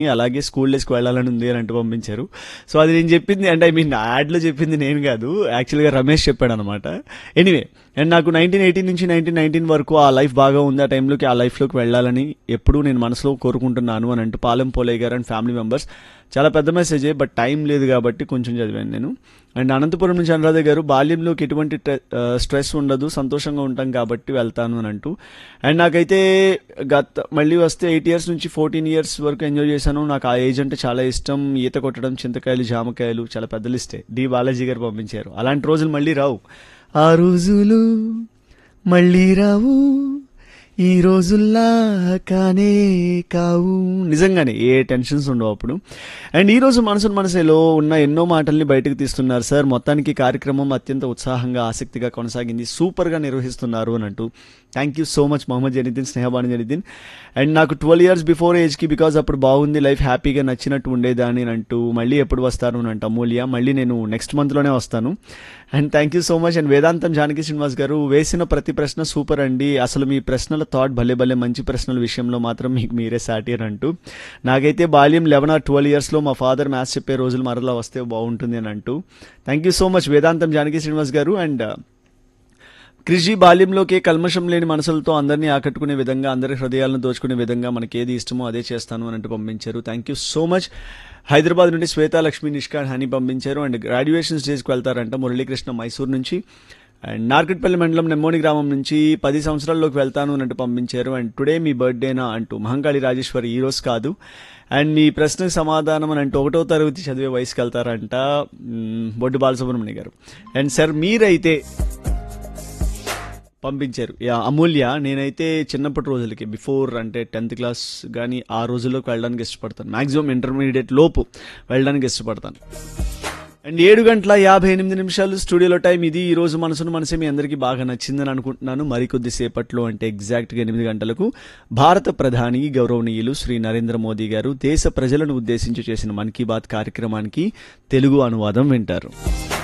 అలాగే స్కూల్ డేస్కి వెళ్ళాలని ఉంది అని అంటూ పంపించారు సో అది నేను చెప్పింది అంటే ఐ మీన్ యాడ్లో చెప్పింది నేను కాదు యాక్చువల్గా రమేష్ చెప్పాడు అనమాట ఎనీవే అండ్ నాకు నైన్టీన్ ఎయిటీన్ నుంచి నైన్టీన్ నైన్టీన్ వరకు ఆ లైఫ్ బాగా ఉంది ఆ టైంలోకి ఆ లైఫ్లోకి వెళ్ళాలని ఎప్పుడూ నేను మనసులో కోరుకుంటున్నాను అని అంటూ పాలెం పోలయ్య గారు అండ్ ఫ్యామిలీ మెంబర్స్ చాలా పెద్ద మెసేజే బట్ టైం లేదు కాబట్టి కొంచెం చదివాను నేను అండ్ అనంతపురం నుంచి అనురాధ గారు బాల్యంలోకి ఎటువంటి స్ట్రెస్ ఉండదు సంతోషంగా ఉంటాం కాబట్టి వెళ్తాను అని అంటూ అండ్ నాకైతే గత మళ్ళీ వస్తే ఎయిట్ ఇయర్స్ నుంచి ఫోర్టీన్ ఇయర్స్ వరకు ఎంజాయ్ చేశాను నాకు ఆ ఏజ్ అంటే చాలా ఇష్టం ఈత కొట్టడం చింతకాయలు జామకాయలు చాలా పెద్ద లిస్టే డి బాలాజీ గారు పంపించారు అలాంటి రోజులు మళ్ళీ రావు ఆ రోజులు మళ్ళీ రావు ఈ రోజుల్లా కానే కావు నిజంగానే ఏ టెన్షన్స్ ఉండవు అప్పుడు అండ్ ఈ రోజు మనసును మనసులో ఉన్న ఎన్నో మాటల్ని బయటకు తీస్తున్నారు సార్ మొత్తానికి కార్యక్రమం అత్యంత ఉత్సాహంగా ఆసక్తిగా కొనసాగింది సూపర్గా నిర్వహిస్తున్నారు అని అంటూ thank you so much Mohammed Janeeddin Snehabani Janeeddin and నాకు ట్వెల్వ్ ఇయర్స్ బిఫోర్ ఏజ్కి బికాజ్ అప్పుడు బాగుంది లైఫ్ హ్యాపీగా నచ్చినట్టు ఉండేదాన్ని అని అంటూ మళ్ళీ ఎప్పుడు వస్తాను అని అంట అమూల్య మళ్ళీ నేను నెక్స్ట్ మంత్లోనే వస్తాను and thank you so much and Vedantam Janaki Srinivas గారు వేసిన ప్రతి ప్రశ్న సూపర్ అండి అసలు మీ ప్రశ్నల థాట్ భలే భలే మంచి ప్రశ్నల విషయంలో మాత్రం మీకు మీరే సాటియర్ అంటూ నాకైతే బాల్యం లెవెన్ ఆర్ ట్వెల్వ్ ఇయర్స్లో మా ఫాదర్ మ్యాథ్స్ చెప్పే రోజులు మరలా వస్తే బాగుంటుంది అని అంటూ థ్యాంక్ యూ సో మచ్ వేదాంతం జానకి శ్రీనివాస్ గారు అండ్ కృషి బాల్యంలోకే కల్మషం లేని మనసులతో అందరినీ ఆకట్టుకునే విధంగా అందరి హృదయాలను దోచుకునే విధంగా మనకి ఏది ఇష్టమో అదే చేస్తాను అని అంటూ పంపించారు thank you so much Hyderabad నుండి శ్వేతా లక్ష్మి నిష్కాన్ హని పంపించారు అండ్ గ్రాడ్యుయేషన్ స్టేజ్కి వెళ్తారంట మురళీకృష్ణ మైసూర్ నుంచి అండ్ నార్కెట్పల్లి మండలం నెమ్మోని గ్రామం నుంచి పది సంవత్సరాల్లోకి వెళ్తాను అన్నట్టు పంపించారు అండ్ టుడే మీ బర్త్డేనా అంటూ మహంకాళి రాజేశ్వరి ఈ రోజు కాదు అండ్ మీ ప్రశ్నకు సమాధానం అని అంటే ఒకటో తరగతి చదివే వయసుకి వెళ్తారంట మ్, బొడ్డు బాలసుబ్రహ్మణ్య గారు అండ్ సార్ మీరైతే పంపించారు యా అమూల్య నేనైతే చిన్నప్పటి రోజులకి బిఫోర్ అంటే టెన్త్ క్లాస్ కానీ ఆ రోజుల్లోకి వెళ్ళడానికి ఇష్టపడతాను మాక్సిమం ఇంటర్మీడియట్ లోపు వెళ్ళడానికి ఇష్టపడతాను అండ్ ఏడు గంటల యాభై ఎనిమిది నిమిషాలు స్టూడియోలో టైం ఇది ఈ రోజు మనసును మనసే మీ అందరికీ బాగా నచ్చిందని అనుకుంటున్నాను మరికొద్ది సేపట్లో అంటే ఎగ్జాక్ట్గా ఎనిమిది గంటలకు భారత ప్రధాని గౌరవనీయులు శ్రీ నరేంద్ర మోదీ గారు దేశ ప్రజలను ఉద్దేశించి చేసిన మన్ కీ బాత్ కార్యక్రమానికి తెలుగు అనువాదం వింటారు